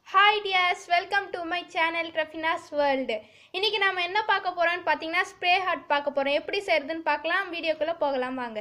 hi dears welcome to my channel Rafina's world இன்னைக்கு நாம என்ன பார்க்க போறோம்னு பார்த்தீங்கன்னா ஸ்ப்ரே ஹாட் பார்க்க போறோம் எப்படி செய்யறதுன்னு பார்க்கலாம் வீடியோக்குள்ள போகலாம் வாங்க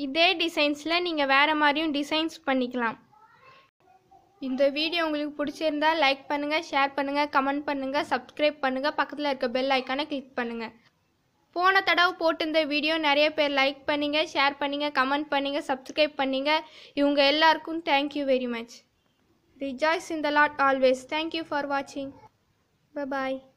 இதே டிசைன்ஸில் நீங்கள் வேறு மாதிரியும் டிசைன்ஸ் பண்ணிக்கலாம் இந்த வீடியோ உங்களுக்கு பிடிச்சிருந்தா லைக் பண்ணுங்கள் ஷேர் பண்ணுங்கள் கமெண்ட் பண்ணுங்கள் சப்ஸ்கிரைப் பண்ணுங்கள் பக்கத்தில் இருக்க பெல் ஐக்கானை கிளிக் பண்ணுங்கள் போன தடவை போட்டிருந்த வீடியோ நிறைய பேர் லைக் பண்ணீங்க ஷேர் பண்ணீங்க கமெண்ட் பண்ணீங்க சப்ஸ்கிரைப் பண்ணீங்க இவங்க எல்லாருக்கும் thank you very much rejoice in the Lord always thank you for வாட்சிங் பாய்